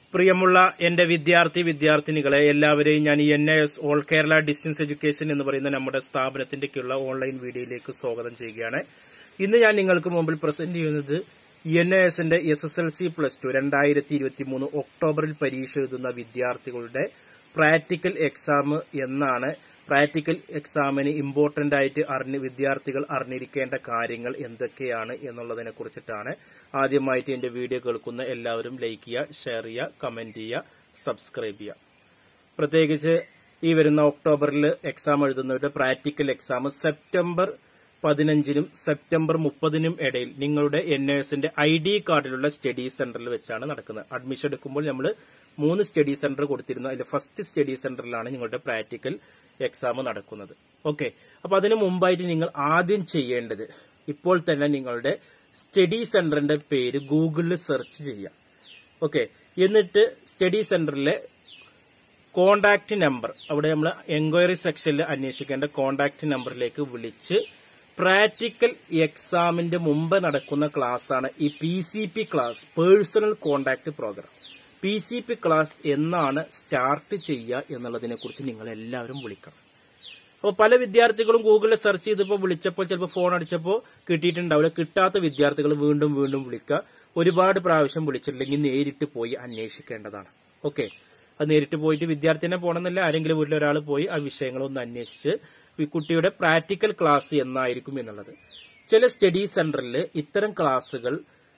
പ്രിയമുള്ള എന്റെ വിദ്യാർത്ഥി വിദ്യാർത്ഥിനികളെ എല്ലാവരെയും ഞാൻ N S all Kerala distance education എന്ന് പറയുന്ന നമ്മുടെ സ്ഥാപനത്തിന്റെ കീഴിലുള്ള ഓൺലൈൻ വീഡിയോയിലേക്ക് സ്വാഗതം ചെയ്യുകയാണ് ഇന്ന് ഞാൻ നിങ്ങൾക്ക് മുമ്പിൽ പ്രസന്റ് ചെയ്യുന്നത് എൻ എ എസിന്റെ S S L C plus two രണ്ടായിരത്തി ഇരുപത്തി മൂന്ന് ഒക്ടോബറിൽ പരീക്ഷ എഴുതുന്ന വിദ്യാർത്ഥികളുടെ പ്രാക്ടിക്കൽ എക്സാം എന്നാണ് പ്രാക്ടിക്കൽ എക്സാമിന് ഇമ്പോർട്ടന്റ് ആയിട്ട് അറിഞ്ഞ് വിദ്യാർത്ഥികൾ അറിഞ്ഞിരിക്കേണ്ട കാര്യങ്ങൾ എന്തൊക്കെയാണ് എന്നുള്ളതിനെ കുറിച്ചിട്ടാണ് ആദ്യമായിട്ട് എന്റെ വീഡിയോ കേൾക്കുന്ന എല്ലാവരും ലൈക്ക് ചെയ്യുക ഷെയർ ചെയ്യുക കമന്റ് ചെയ്യുക സബ്സ്ക്രൈബ് ചെയ്യുക പ്രത്യേകിച്ച് ഈ വരുന്ന ഒക്ടോബറിൽ എക്സാം എഴുതുന്നവരുടെ പ്രാക്ടിക്കൽ എക്സാം സെപ്റ്റംബർ പതിനഞ്ചിനും സെപ്റ്റംബർ മുപ്പതിനും ഇടയിൽ നിങ്ങളുടെ എൻ എസിന്റെ ഐ ഡി കാർഡിലുള്ള സ്റ്റഡി സെന്ററിൽ വെച്ചാണ് നടക്കുന്നത് അഡ്മിഷൻ എടുക്കുമ്പോൾ നമ്മൾ മൂന്ന് സ്റ്റഡി സെന്റർ കൊടുത്തിരുന്നു അതിൽ ഫസ്റ്റ് സ്റ്റഡി സെന്ററിലാണ് നിങ്ങളുടെ പ്രാക്ടിക്കൽ എക്സാം നടക്കുന്നത് ഓക്കെ അപ്പൊ അതിനു മുമ്പായിട്ട് നിങ്ങൾ ആദ്യം ചെയ്യേണ്ടത് ഇപ്പോൾ തന്നെ നിങ്ങളുടെ സ്റ്റഡി സെന്ററിന്റെ പേര് ഗൂഗിളിൽ സെർച്ച് ചെയ്യുക ഓക്കെ എന്നിട്ട് സ്റ്റഡി സെന്ററിലെ കോണ്ടാക്ട് നമ്പർ അവിടെ നമ്മൾ എൻക്വയറി സെക്ഷനിൽ അന്വേഷിക്കേണ്ട കോണ്ടാക്ട് നമ്പറിലേക്ക് വിളിച്ച് പ്രാക്ടിക്കൽ എക്സാമിന്റെ മുമ്പ് നടക്കുന്ന ക്ലാസ് ആണ് ഈ P C P class personal contact programme P C P class എന്നാണ് സ്റ്റാർട്ട് ചെയ്യുക എന്നുള്ളതിനെ കുറിച്ച് നിങ്ങൾ എല്ലാവരും വിളിക്കണം അപ്പോൾ പല വിദ്യാർത്ഥികളും ഗൂഗിളിൽ സെർച്ച് ചെയ്തപ്പോൾ വിളിച്ചപ്പോൾ ചിലപ്പോൾ ഫോൺ അടിച്ചപ്പോൾ കിട്ടിയിട്ടുണ്ടാവില്ല കിട്ടാത്ത വിദ്യാർത്ഥികൾ വീണ്ടും വീണ്ടും വിളിക്കുക ഒരുപാട് പ്രാവശ്യം വിളിച്ചിട്ടില്ലെങ്കിൽ നേരിട്ട് പോയി അന്വേഷിക്കേണ്ടതാണ് ഓക്കെ അത് നേരിട്ട് പോയിട്ട് വിദ്യാർത്ഥിനെ പോകണമെന്നില്ല ആരെങ്കിലും വീട്ടിൽ ഒരാൾ പോയി ആ വിഷയങ്ങളൊന്ന് അന്വേഷിച്ച് ഈ കുട്ടിയുടെ പ്രാക്ടിക്കൽ ക്ലാസ് എന്നായിരിക്കും എന്നുള്ളത് ചില സ്റ്റഡി സെന്ററിൽ ഇത്തരം ക്ലാസ്സുകൾ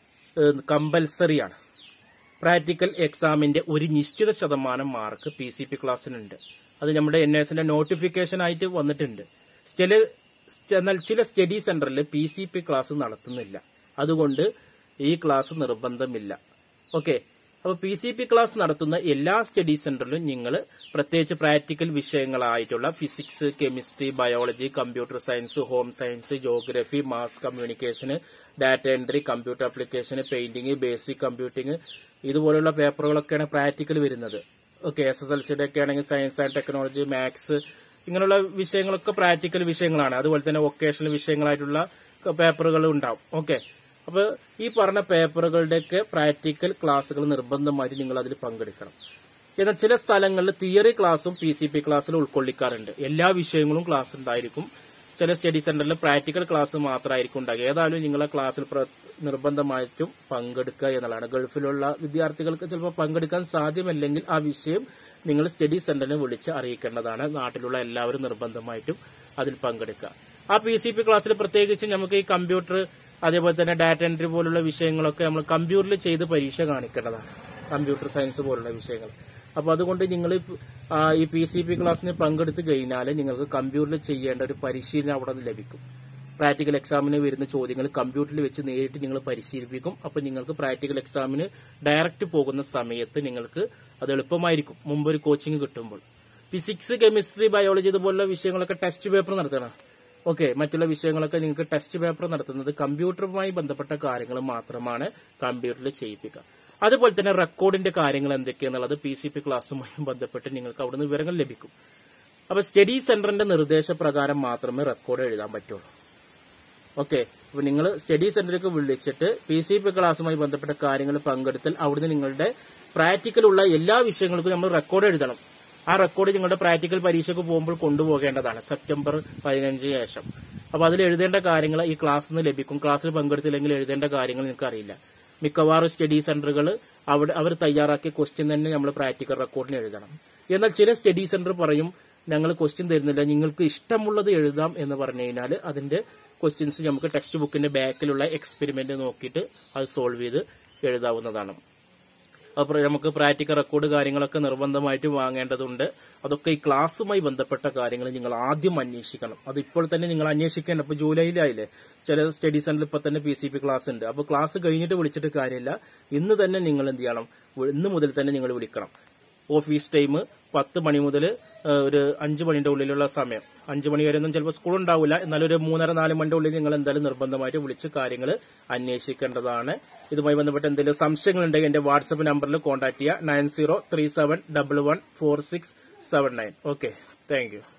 കമ്പൽസറിയാണ് പ്രാക്ടിക്കൽ എക്സാമിന്റെ ഒരു നിശ്ചിത ശതമാനം മാർക്ക് പി സി പി ക്ലാസ്സിനുണ്ട് അത് നമ്മുടെ എൻ എസിന്റെ നോട്ടിഫിക്കേഷൻ ആയിട്ട് വന്നിട്ടുണ്ട് ചില എന്നാൽ ചില സ്റ്റഡി സെന്ററിൽ പി സി പി ക്ലാസ് നടത്തുന്നില്ല അതുകൊണ്ട് ഈ ക്ലാസ് നിർബന്ധമില്ല ഓക്കെ അപ്പൊ പി സി പി ക്ലാസ് നടത്തുന്ന എല്ലാ സ്റ്റഡി സെന്ററിലും നിങ്ങൾ പ്രത്യേകിച്ച് പ്രാക്ടിക്കൽ വിഷയങ്ങളായിട്ടുള്ള physics chemistry biology computer science home science geography mass communication data entry computer application painting basic computing ഇതുപോലുള്ള പേപ്പറുകളൊക്കെയാണ് പ്രാക്ടിക്കൽ വരുന്നത് ഓക്കെ എസ് എസ് എൽ സിയുടെ ഒക്കെ ആണെങ്കിൽ സയൻസ് ആൻഡ് ടെക്നോളജി മാത്സ് ഇങ്ങനെയുള്ള വിഷയങ്ങളൊക്കെ പ്രാക്ടിക്കൽ വിഷയങ്ങളാണ് അതുപോലെ തന്നെ വൊക്കേഷണൽ വിഷയങ്ങളായിട്ടുള്ള പേപ്പറുകൾ ഉണ്ടാവും ഓക്കെ അപ്പൊ ഈ പറഞ്ഞ പേപ്പറുകളുടെയൊക്കെ പ്രാക്ടിക്കൽ ക്ലാസ്സുകൾ നിർബന്ധമായിട്ട് നിങ്ങൾ അതിൽ പങ്കെടുക്കണം എന്നാൽ ചില സ്ഥലങ്ങളിൽ തിയറി ക്ലാസ്സും പി സി പി ക്ലാസ്സിൽ ഉൾക്കൊള്ളിക്കാറുണ്ട് എല്ലാ വിഷയങ്ങളും ക്ലാസ് ഉണ്ടായിരിക്കും ചില സ്റ്റഡി സെന്ററിൽ പ്രാക്ടിക്കൽ ക്ലാസ് മാത്രമായിരിക്കും ഉണ്ടാകുക ഏതായാലും നിങ്ങളെ ക്ലാസ്സിൽ നിർബന്ധമായിട്ടും പങ്കെടുക്കുക എന്നുള്ളതാണ് ഗൾഫിലുള്ള വിദ്യാർത്ഥികൾക്ക് ചിലപ്പോൾ പങ്കെടുക്കാൻ സാധ്യമല്ലെങ്കിൽ ആ വിഷയം നിങ്ങൾ സ്റ്റഡി സെന്ററിനെ വിളിച്ച് അറിയിക്കേണ്ടതാണ് നാട്ടിലുള്ള എല്ലാവരും നിർബന്ധമായിട്ടും അതിൽ പങ്കെടുക്കുക ആ പി സി പി ക്ലാസ്സിൽ പ്രത്യേകിച്ച് നമുക്ക് ഈ കമ്പ്യൂട്ടർ അതേപോലെ തന്നെ ഡാറ്റ എൻട്രി പോലുള്ള വിഷയങ്ങളൊക്കെ നമ്മൾ കമ്പ്യൂട്ടറിൽ ചെയ്ത് പരീക്ഷ കാണിക്കേണ്ടതാണ് കമ്പ്യൂട്ടർ സയൻസ് പോലുള്ള വിഷയങ്ങൾ അപ്പൊ അതുകൊണ്ട് നിങ്ങൾ ഈ പി സി പി ക്ലാസ്സിന് പങ്കെടുത്തു കഴിഞ്ഞാൽ നിങ്ങൾക്ക് കമ്പ്യൂട്ടറിൽ ചെയ്യേണ്ട ഒരു പരിശീലനം അവിടെ നിന്ന് ലഭിക്കും പ്രാക്ടിക്കൽ എക്സാമിന് വരുന്ന ചോദ്യങ്ങൾ കമ്പ്യൂട്ടറിൽ വെച്ച് നേരിട്ട് നിങ്ങൾ പരിശീലിപ്പിക്കും അപ്പൊ നിങ്ങൾക്ക് പ്രാക്ടിക്കൽ എക്സാമിന് ഡയറക്റ്റ് പോകുന്ന സമയത്ത് നിങ്ങൾക്ക് അത് എളുപ്പമായിരിക്കും മുമ്പ് ഒരു കോച്ചിങ് കിട്ടുമ്പോൾ ഫിസിക്സ് കെമിസ്ട്രി ബയോളജി ഇതുപോലുള്ള വിഷയങ്ങളൊക്കെ ടെസ്റ്റ് പേപ്പർ നടത്തണം ഓക്കെ മറ്റുള്ള വിഷയങ്ങളൊക്കെ നിങ്ങൾക്ക് ടെസ്റ്റ് പേപ്പർ നടത്തുന്നത് കമ്പ്യൂട്ടറുമായി ബന്ധപ്പെട്ട കാര്യങ്ങൾ മാത്രമാണ് കമ്പ്യൂട്ടറിൽ ചെയ്യിപ്പിക്കുക അതുപോലെ തന്നെ റെക്കോർഡിന്റെ കാര്യങ്ങൾ എന്തൊക്കെയാണെന്നുള്ളത് പി സി പി ക്ലാസ്സുമായി ബന്ധപ്പെട്ട് നിങ്ങൾക്ക് അവിടുന്ന് വിവരങ്ങൾ ലഭിക്കും അപ്പൊ സ്റ്റഡി സെന്ററിന്റെ നിർദ്ദേശപ്രകാരം മാത്രമേ റെക്കോർഡ് എഴുതാൻ പറ്റുള്ളൂ ഓക്കെ അപ്പൊ നിങ്ങൾ സ്റ്റഡി സെന്ററിലേക്ക് വിളിച്ചിട്ട് പി സി പി ക്ലാസ്സുമായി ബന്ധപ്പെട്ട കാര്യങ്ങൾ പങ്കെടുത്താൽ അവിടുന്ന് നിങ്ങളുടെ പ്രാക്ടിക്കലുള്ള എല്ലാ വിഷയങ്ങൾക്കും നമ്മൾ റെക്കോർഡ് എഴുതണം ആ റെക്കോർഡ് നിങ്ങളുടെ പ്രാക്ടിക്കൽ പരീക്ഷയ്ക്ക് പോകുമ്പോൾ കൊണ്ടുപോകേണ്ടതാണ് സെപ്റ്റംബർ പതിനഞ്ചിന് ശേഷം അപ്പൊ അതിൽ എഴുതേണ്ട കാര്യങ്ങൾ ഈ ക്ലാസ്സിൽ നിന്ന് ലഭിക്കും ക്ലാസ്സിൽ പങ്കെടുത്തില്ലെങ്കിൽ എഴുതേണ്ട കാര്യങ്ങൾ നിങ്ങൾക്ക് അറിയില്ല മിക്കവാറും സ്റ്റഡി സെന്ററുകൾ അവിടെ അവർ തയ്യാറാക്കിയ ക്വസ്റ്റ്യൻ തന്നെ നമ്മൾ പ്രാക്ടിക്കൽ റെക്കോർഡിന് എഴുതണം എന്നാൽ ചില സ്റ്റഡി സെന്റർ പറയും ഞങ്ങൾ ക്വസ്റ്റ്യൻ തരുന്നില്ല നിങ്ങൾക്ക് ഇഷ്ടമുള്ളത് എഴുതാം എന്ന് പറഞ്ഞു കഴിഞ്ഞാൽ അതിന്റെ ക്വസ്റ്റ്യൻസ് നമുക്ക് ടെക്സ്റ്റ് ബുക്കിന്റെ ബാക്കിലുള്ള എക്സ്പെരിമെന്റ് നോക്കിയിട്ട് അത് സോൾവ് ചെയ്ത് എഴുതാവുന്നതാണ് അപ്പോൾ നമുക്ക് പ്രാക്ടിക്കൽ റെക്കോർഡ് കാര്യങ്ങളൊക്കെ നിർബന്ധമായിട്ട് വാങ്ങേണ്ടതുണ്ട് അതൊക്കെ ഈ ക്ലാസ്സുമായി ബന്ധപ്പെട്ട കാര്യങ്ങൾ നിങ്ങൾ ആദ്യം അന്വേഷിക്കണം അത് ഇപ്പോൾ തന്നെ നിങ്ങൾ അന്വേഷിക്കേണ്ട അപ്പോൾ ജൂലൈയിലായില്ലേ ചില സ്റ്റഡി സെന്ററിൽ ഇപ്പൊ തന്നെ പി സി പി ക്ലാസ് ഉണ്ട് അപ്പോൾ ക്ലാസ് കഴിഞ്ഞിട്ട് വിളിച്ചിട്ട് കാര്യമില്ല ഇന്ന് തന്നെ നിങ്ങൾ എന്ത് ചെയ്യണം ഇന്ന് മുതൽ തന്നെ നിങ്ങൾ വിളിക്കണം ഓഫീസ് ടൈം പത്ത് മണി മുതൽ ഒരു അഞ്ച് മണിന്റെ ഉള്ളിലുള്ള സമയം അഞ്ച് മണി വരെ ഒന്നും ചിലപ്പോൾ സ്കൂൾ ഉണ്ടാവില്ല എന്നാലും ഒരു മൂന്നര നാല് മണിന്റെ ഉള്ളിൽ നിങ്ങൾ എന്തായാലും നിർബന്ധമായിട്ട് വിളിച്ച് കാര്യങ്ങൾ അന്വേഷിക്കേണ്ടതാണ് ഇതുമായി ബന്ധപ്പെട്ട് എന്തെങ്കിലും സംശയങ്ങൾ ഉണ്ടെങ്കിൽ എന്റെ വാട്സപ്പ് നമ്പറിൽ കോൺടാക്ട് ചെയ്യുക nine zero three seven double one four six seven nine okay thank U